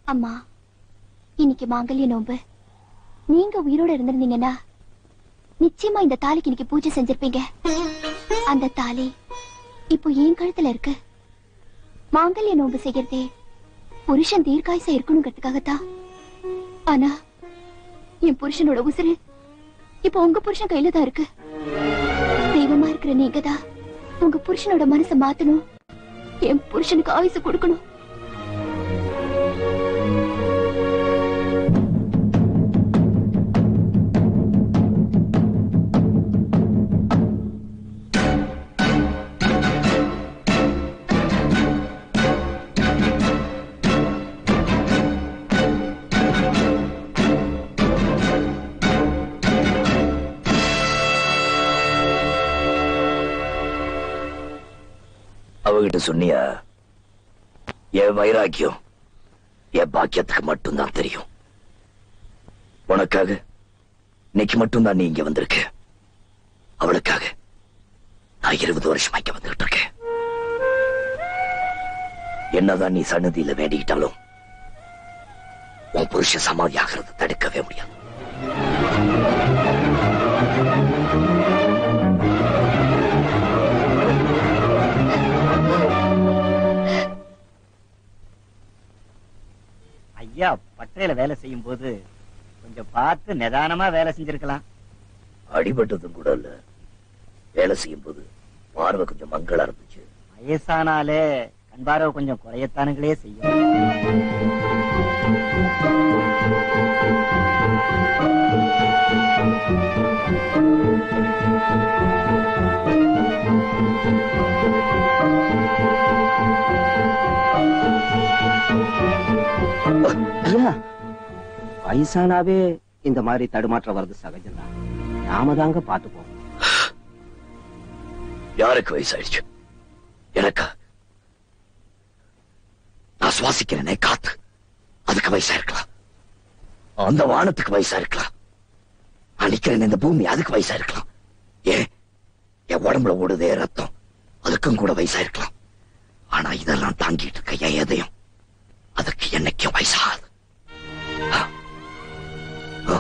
அம்மா இன்னைக்கு மாங்கல்ய நோம்பு நீங்க உயிரோட இருந்திருந்தீங்கன்னா நிச்சயமா இந்த தாலிக்கு இன்னைக்கு பூஜை செஞ்சிருப்பீங்க அந்த தாலி இப்போ என் கழுத்துல இருக்கு மாங்கல்ய நோம்பு செய்யறதே புருஷன் தீர்க்காயசா இருக்கணுங்கிறதுக்காகத்தான் ஆனா என் புருஷனோட உசுரு இப்போ உங்க புருஷன் கையில தான் இருக்கு தெய்வமா இருக்கிற நீங்க தான் உங்க புருஷனோட மனசை மாத்தணும் என் புருஷனுக்கு ஆயுசு கொடுக்கணும் அவகிட்ட சொன்னியா என் வைராக்கியம் என் பாக்கியத்துக்கு மட்டும்தான் தெரியும் உனக்காக இன்னைக்கு மட்டும்தான் நீ இங்க வந்திருக்க அவளுக்காக நான் இருபது வருஷமா இங்க வந்துகிட்டு இருக்கேன் என்னதான் நீ சன்னதியில வேண்டிக்கிட்டாலும் உன் புருஷன் சமாதி ஆகிறது தடுக்கவே முடியாது ஐயா பட்டறையில வேலை செய்யும் போது கொஞ்சம் பார்த்து நிதானமா வேலை செஞ்சிருக்கலாம் அடிபட்டதும் கூட இல்ல வேலை செய்யும் போது பார்வை கொஞ்சம் மங்களா இருந்துச்சு வயசானாலே கண் பார்வை கொஞ்சம் குறையத்தானுங்களே செய்யும் ஐயா வயசானாவே இந்த மாதிரி தடுமாற்றம் வர்றது சகஜம்தான் நாம தாங்க பாத்துப்போம் யாருக்கு வயசாயிடுச்சு எனக்கா நான் சுவாசிக்கிறேனே காத்து அதுக்கு வயசா இருக்கலாம் அந்த வானத்துக்கு வயசா இருக்கலாம் நான் நிக்கிறேன் இந்த பூமி அதுக்கு வயசா இருக்கலாம் ஏன் என் உடம்புல ஓடுதே ரத்தம் அதுக்கும் கூட வயசா இருக்கலாம் ஆனா இதெல்லாம் தாங்கிட்டு இருக்க என் எதையும் அதுக்கு என்னைக்கும் வயசாகாது ஆ. ஆ.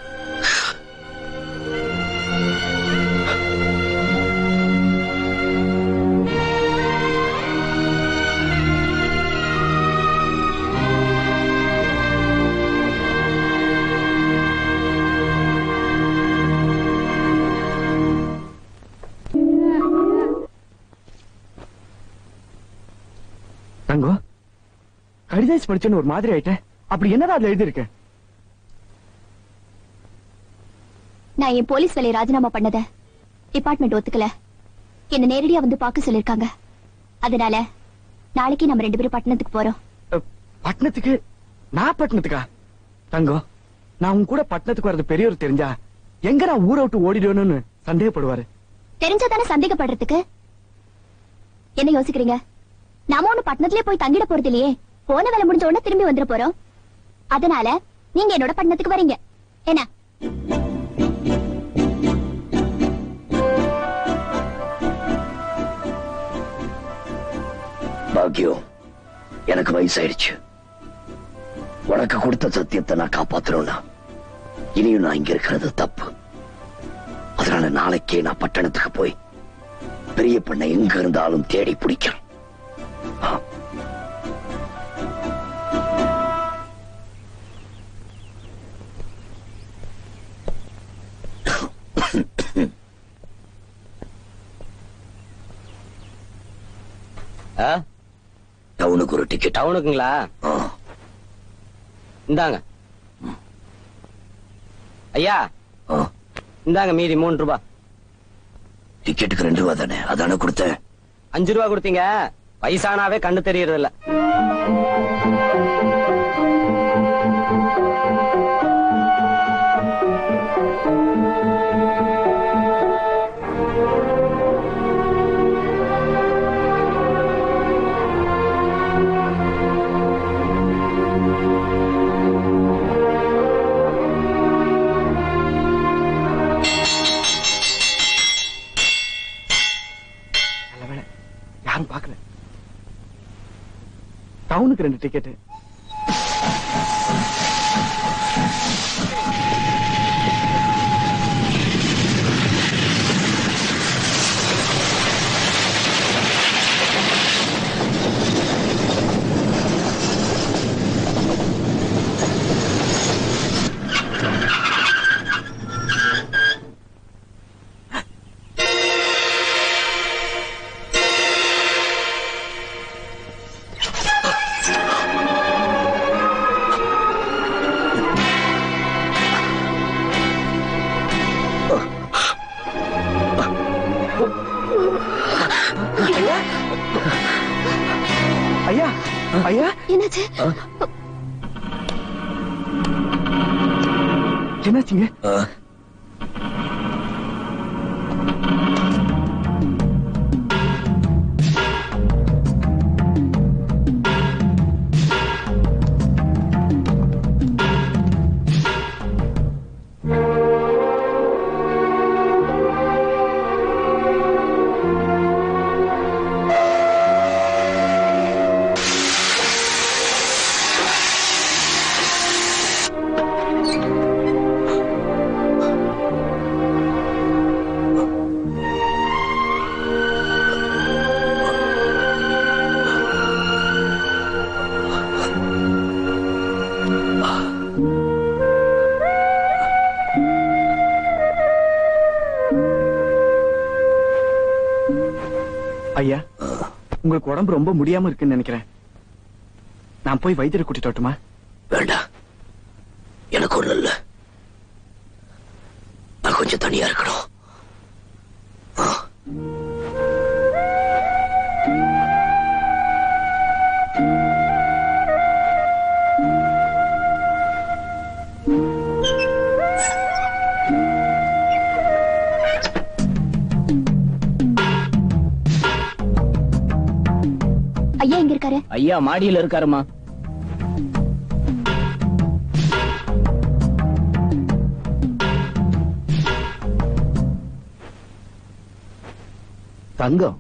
தங்கம் கடிதாசி படிச்சேன்னு ஒரு மாதிரி ஆயிட்டேன் அப்படி என்னடா அதுல எழுதியிருக்க நான் என் போலீஸ் வேலையை ராஜினாமா பண்ணத டிபார்ட்மெண்ட் ஒத்துக்கல என்ன நேரடியா வந்து பார்க்க சொல்லிருக்காங்க அதனால நாளைக்கு நம்ம ரெண்டு பேரும் பட்டணத்துக்கு போறோம் பட்டணத்துக்கு நான் பட்டணத்துக்கா தங்கம் நான் உன் கூட பட்டணத்துக்கு வர்றது பெரியவர் தெரிஞ்சா எங்க நான் ஊரை விட்டு ஓடிடுவேன்னு சந்தேகப்படுவாரு தெரிஞ்சாதானே சந்தேகப்படுறதுக்கு என்ன யோசிக்கிறீங்க நாம ஒண்ணு பட்டணத்திலே போய் தங்கிட போறது இல்லையே போன வேலை முடிஞ்ச உடனே திரும்பி வந்துட போறோம் அதனால நீங்க என்னோட பட்டணத்துக்கு வரீங்க என்ன பாக்கியம் எனக்கு வயசாயிடுச்சு உனக்கு கொடுத்த சத்தியத்தை நான் காப்பாத்தணும்னா இனியும் நான் இங்க இருக்கிறது தப்பு அதனால நாளைக்கே நான் பட்டணத்துக்கு போய் பெரிய பெண்ணை எங்க இருந்தாலும் தேடி பிடிக்கிறேன் ஆ. டவுனுக்கு ஒரு டிக்கெட் டவுனுக்குங்களா இந்தாங்க ஐயா இந்தாங்க மீதி மூணு ரூபாய் டிக்கெட்டுக்கு ரெண்டு ரூபா தானே அதானே கொடுத்தேன் அஞ்சு ரூபா கொடுத்தீங்க வயசானாவே கண்ணு தெரியறது இல்ல நல்ல வேளை யாரும் பார்க்கல டவுனுக்கு ரெண்டு டிக்கெட் என்னாச்சுங்க ஆ, ஐயா உங்களுக்கு உடம்பு ரொம்ப முடியாம இருக்குன்னு நினைக்கிறேன் நான் போய் வைத்தியரை கூட்டிட்டு வரட்டுமா வேண்டாம் எனக்கு ஒண்ணு இல்ல நான் கொஞ்சம் தனியா இருக்கணும் ஆ. ஐயா எங்க இருக்காரு ஐயா மாடியில இருக்காருமா தங்கம்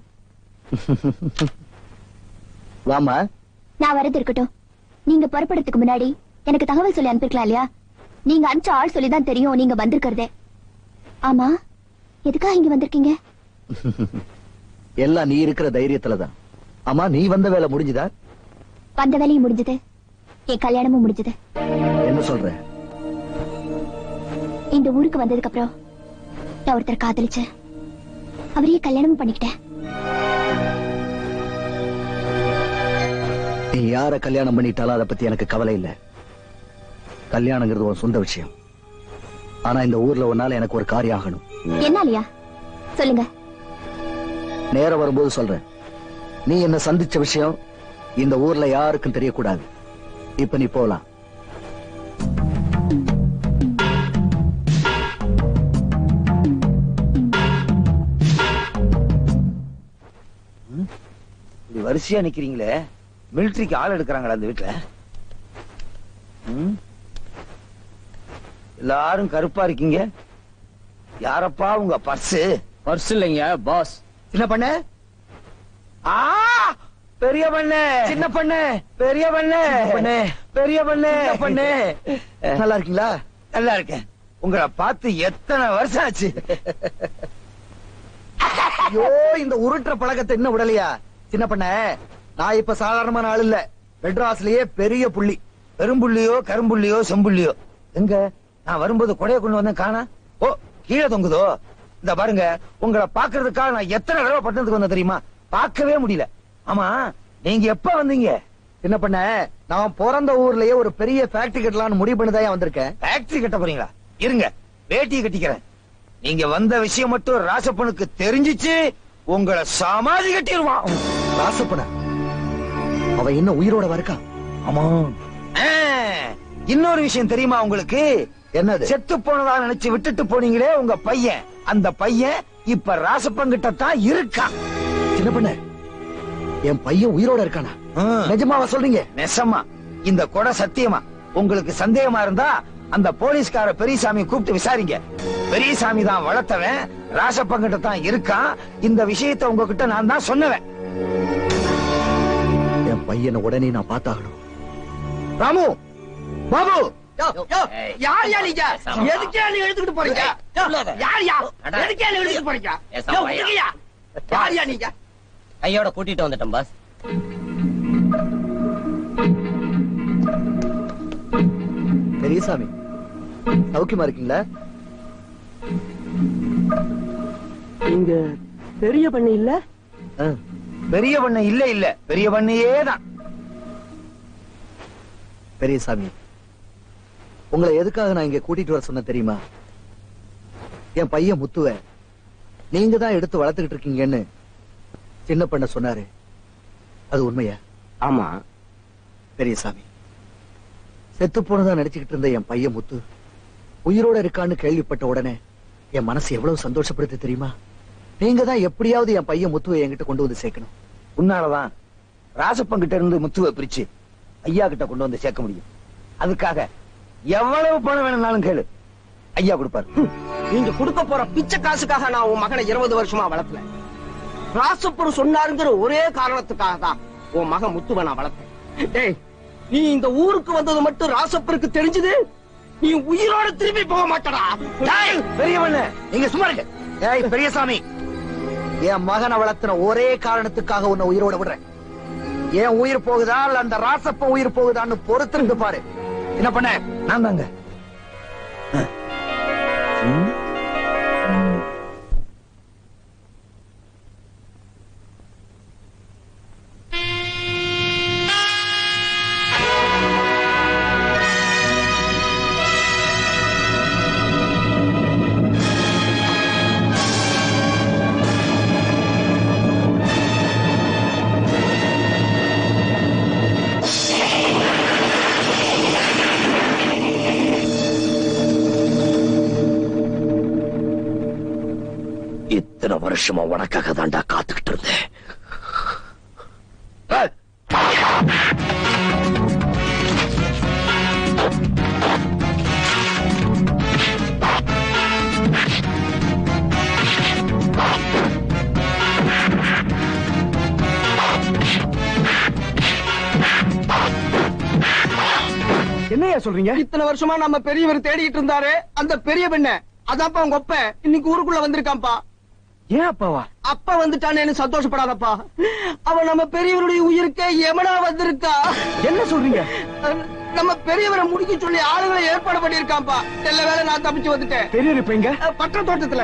வாமா நான் வரது இருக்கட்டும் நீங்க புறப்படுறதுக்கு முன்னாடி எனக்கு தகவல் சொல்லி அனுப்பிருக்கலாம் இல்லையா நீங்க அனுப்பிச்ச ஆள் சொல்லி தான் தெரியும் நீங்க வந்திருக்கிறதே ஆமா எதுக்காக இங்க வந்திருக்கீங்க எல்லாம் நீ இருக்கிற தைரியத்துலதான் ஆமா நீ வந்த வேலை முடிஞ்சுதா வந்த வேலையும் முடிஞ்சது என் கல்யாணமும் முடிஞ்சது என்ன சொல்ற இந்த ஊருக்கு வந்ததுக்கு அப்புறம் நான் ஒருத்தர் காதலிச்சேன் அவரையே கல்யாணமும் பண்ணிக்கிட்டேன் நீ யார கல்யாணம் பண்ணிட்டாலும் அதை பத்தி எனக்கு கவலை இல்ல கல்யாணங்கிறது உன் சொந்த விஷயம் ஆனா இந்த ஊர்ல உன்னால எனக்கு ஒரு காரியம் ஆகணும் என்ன இல்லையா சொல்லுங்க நேரம் வரும்போது சொல்றேன் நீ என்ன சந்திச்ச விஷயம் இந்த ஊர்ல யாருக்கும் தெரியக்கூடாது இப்ப நீ போலாம் இப்படி வரிசையா நிக்கிறீங்களே மிலிட்டரிக்கு ஆள் எடுக்கிறாங்களா அந்த வீட்டுல ம்? எல்லாரும் கருப்பா இருக்கீங்க யாரப்பா உங்க பர்ஸ் பர்ஸ் இல்லைங்க பாஸ் சின்ன பண்ண ஆ பெரிய பண்ணு சின்ன பண்ணு பெரிய பண்ணு பண்ணு. பெரிய பண்ணு சின்ன பண்ணு. நல்லா இருக்கீங்களா நல்லா இருக்கேன் உங்களை பார்த்து எத்தனை வருஷம் ஆச்சு ஐயோ இந்த உருட்டுற பழக்கத்தை இன்னும் விடலையா சின்ன பண்ண நான் இப்ப சாதாரணமான ஆள் இல்ல மெட்ராஸ்லயே பெரிய புள்ளி பெரும்புள்ளியோ கரும்புள்ளியோ செம்புள்ளியோ எங்க நான் வரும்போது கொடைய கொண்டு வந்தேன் காணா ஓ கீழே தொங்குதோ இந்த பாருங்க உங்களை பாக்குறதுக்காக நான் எத்தனை தடவை பட்டணத்துக்கு வந்தேன் தெரியுமா பார்க்கவே முடியல ஆமா நீங்க எப்ப வந்தீங்க என்ன பண்ண நான் பிறந்த ஊர்லயே ஒரு பெரிய ஃபேக்டரி கட்டலாம்னு முடிவு பண்ணிதான் வந்திருக்கேன் ஃபேக்டரி கட்ட போறீங்களா இருங்க வேட்டியை கட்டிக்கிறேன் நீங்க வந்த விஷயம் மட்டும் ராசப்பனுக்கு தெரிஞ்சிச்சு உங்களை சமாதி கட்டிடுவான் ராசப்பன அவன் இன்னும் உயிரோட இருக்கான் ஆமா ஆ, இன்னொரு விஷயம் தெரியுமா உங்களுக்கு என்னது செத்து போனதா நினைச்சு விட்டுட்டு போனீங்களே உங்க பையன் அந்த பையன் இப்ப ராசப்பங்கிட்ட தான் இருக்கான் சின்ன பண்ண என் பையன் உயிரோட இருக்கானா ம். நிஜமாவா சொல்றீங்க நெசமா இந்த கொடை சத்தியமா உங்களுக்கு சந்தேகமா இருந்தா அந்த போலீஸ்கார பெரியசாமி கூப்பிட்டு விசாரிங்க பெரியசாமி தான் வளர்த்தவன் ராசப்பங்கிட்ட தான் இருக்கான் இந்த விஷயத்தை உங்ககிட்ட நான் தான் சொன்னவன் என் பையனை உடனே நான் பார்த்தாகணும் ராமு பாபு ஏய். யார் யா நீங்க எதுக்கே நீ எடுத்துக்கிட்டு போறீங்க யார் யா எதுக்கே நீ எடுத்துக்கிட்டு போறீங்க ஏசா, யோ, பையா. விடுங்கய்யா. யார் யா நீங்க கையோட கூட்டிட்டு வந்துட்டேன் பாஸ் பெரியசாமி சௌக்கியமா இருக்கீங்களா இங்க பெரிய பண்ணி இல்ல ஆ. பெரிய பண்ண இல்ல இல்ல பெரிய பண்ணையே தான் பெரியசாமி உங்களை எதுக்காக நான் இங்க கூட்டிட்டு வர சொன்ன தெரியுமா என் பையன் முத்துவ நீங்க தான் எடுத்து வளர்த்துக்கிட்டு இருக்கீங்கன்னு சின்ன பண்ண சொன்னாரு அது உண்மையா ஆமா பெரியசாமி செத்து போனதா நினைச்சுக்கிட்டு இருந்த என் பையன் முத்து உயிரோட இருக்கான்னு கேள்விப்பட்ட உடனே என் மனசு எவ்வளவு சந்தோஷப்படுது தெரியுமா நீங்க தான் எப்படியாவது என் பையன் முத்துவை என்கிட்ட கொண்டு வந்து சேர்க்கணும் உன்னாலதான் ராசப்பன் கிட்ட இருந்து முத்துவை பிரிச்சு ஐயா கிட்ட கொண்டு வந்து சேர்க்க முடியும் அதுக்காக எவ்வளவு பணம் வேணும்னாலும் கேளு ஐயா கொடுப்பாரு நீங்க கொடுக்க போற பிச்சை காசுக்காக நான் உன் மகனை இருபது வருஷமா வளர்த்தல ராசப்பர் சொன்னாருங்கிற ஒரே காரணத்துக்காக தான் உன் மகன் முத்துவ நான் வளர்த்தேன் டேய் நீ இந்த ஊருக்கு வந்தது மட்டும் ராசப்பருக்கு தெரிஞ்சது நீ உயிரோட திரும்பி போக மாட்டடா டேய், பெரியவண்ணு நீங்க சும்மா இருங்க ஏய் பெரியசாமி என் மகனை வளர்த்துன ஒரே காரணத்துக்காக உன்னை உயிரோட விடுறேன் என் உயிர் போகுதா இல்ல அந்த ராசப்ப உயிர் போகுதான்னு பொறுத்திருந்து பாரு என்ன பண்ண நான் தாங்க இத்தனை வருஷமா உனக்காக தாண்டா காத்துக்கிட்டு இருந்தேன் ஏய், என்னையா சொல்றீங்க இத்தனை வருஷமா நம்ம பெரியவர் தேடிட்டு இருந்தாரு அந்த பெரிய பெண்ண அதான்ப்பா உங்க ஒப்ப இன்னைக்கு ஊருக்குள்ள வந்திருக்கான்ப்பா ஏன் அப்பாவா அப்பா வந்துட்டானேன்னு சந்தோஷப்படாதப்பா அவன் நம்ம பெரியவருடைய உயிருக்கே எமனா வந்திருக்கா என்ன சொல்றீங்க அஹ், நம்ம பெரியவரை முடிக்க சொல்லி ஆளுங்களை ஏற்பாடு பண்ணிருக்கான்ப்பா எல்லா வேலை நான் தப்பிச்சு வந்துட்டேன் பெரியவர் இப்ப எங்க அஹ், பக்க தோட்டத்துல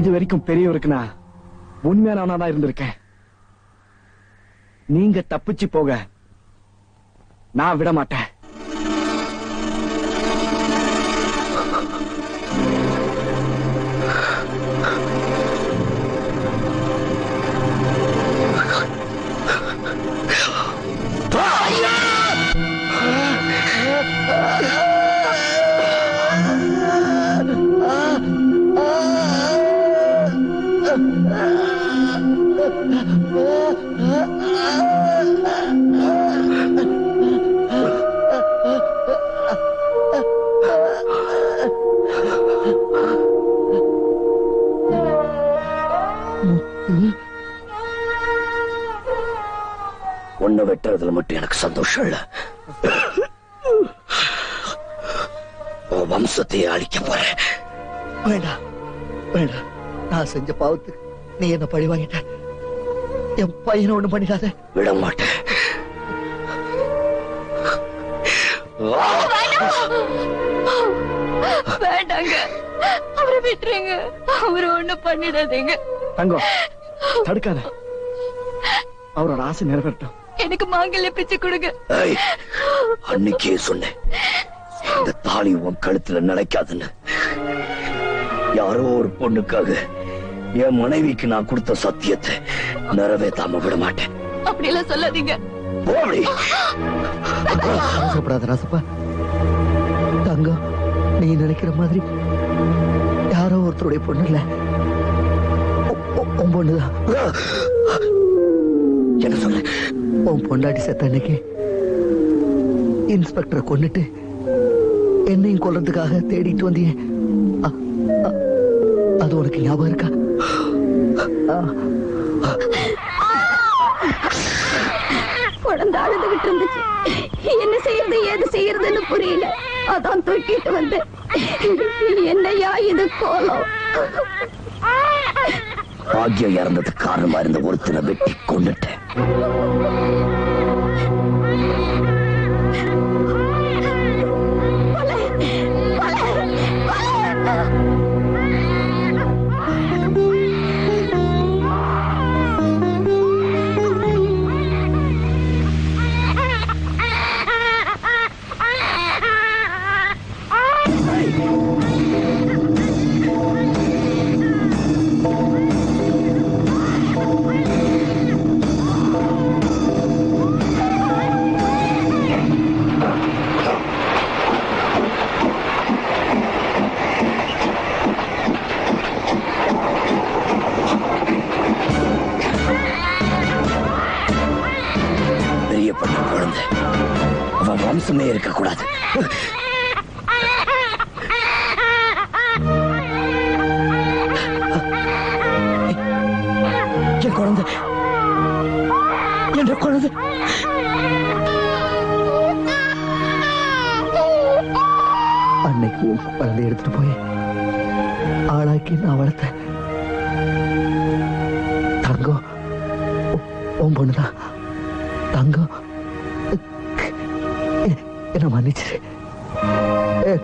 முடிஞ்ச வரைக்கும் பெரியவருக்கு நான் உண்மையானவனா தான் இருந்திருக்கேன் நீங்க தப்பிச்சு போக நான் விட மாட்டேன் உன்னை வெட்டுறதுல மட்டும் எனக்கு சந்தோஷம் இல்ல உன் வம்சத்தையே அழிக்க போறேன் வேண்டாம் வேண்டாம் நான் செஞ்ச பாவத்துக்கு நீ என்ன பழி வாங்கிட்ட என் பையனை ஒண்ணு பண்ணிடாத விட மாட்டேன் வேண்டாங்க அவரை விட்டுருங்க அவரை ஒண்ணு பண்ணிடாதீங்க தங்கம் தடுக்காத அவரோட ஆசை நிறைவேறட்டும் எனக்கு மாங்கல்ய பிச்சை கொடுங்க ஏய், அன்னைக்கே சொன்னேன் இந்த தாலி உன் கழுத்துல நினைக்காதுன்னு யாரோ ஒரு பொண்ணுக்காக என் மனைவிக்கு நான் கொடுத்த சத்தியத்தை நிறைவேத்தாம விட மாட்டேன் அப்படி எல்லாம் சொல்லாதீங்க போடி அவசரப்படாத ராசப்பா தங்கம் நீ நினைக்கிற மாதிரி யாரோ ஒருத்தருடைய பொண்ணு இல்ல உ- உ- உன் பொண்ணுதான் என்ன சொல்ல உன் பொண்டாட்டி செத்த அன்னைக்கு இன்ஸ்பெக்டரை கொன்னுட்டு என்னையும் கொல்றதுக்காக தேடிட்டு வந்தியே அ- அ- அது உனக்கு ஞாபகம் இருக்கா குழந்தை அழுதுகிட்டு இருந்துச்சு என்ன செய்யறது ஏது செய்யறதுன்னு புரியல அதான் தூக்கிட்டு வந்தேன் என்னையா இது கோலம் பாக்கியம் இறந்ததுக்கு காரணமா இருந்த ஒருத்தனை வெட்டி கொண்டுட்டேன் பெரிய பண்ண குழந்தை அவன் வம்சமே இருக்கக்கூடாது என் குழந்தை என் குழந்தை அன்னைக்கு உன் குழந்தை எடுத்துட்டு போய் ஆளாக்கி நான் வளர்த்தேன் தங்கம் உ- உன் பொண்ணுதான் தங்கம் எ- என்ன மன்னிச்சிரு எ-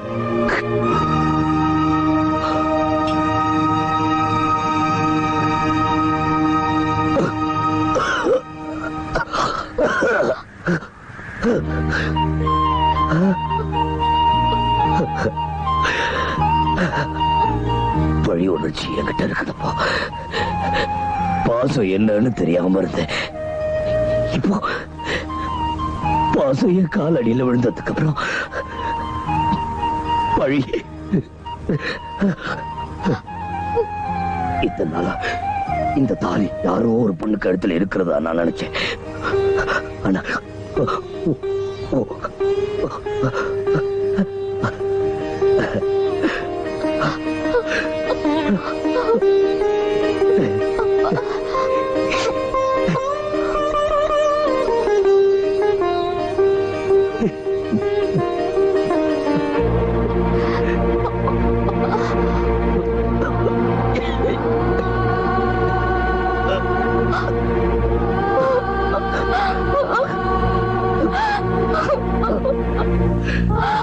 பழி உணர்ச்சி என்கிட்ட இருக்குதுப்பா பாசம் என்னன்னு தெரியாம இருந்தேன் இப்போ பாசம் என் கால் அடியில விழுந்ததுக்கு அப்புறம் பழி இத்தனை நாளா இந்த தாலி யாரோ ஒரு பொண்ணு கழுத்துல இருக்கிறதா நான் நினைச்சேன் ஆனா ஓ, ஓ, ஆ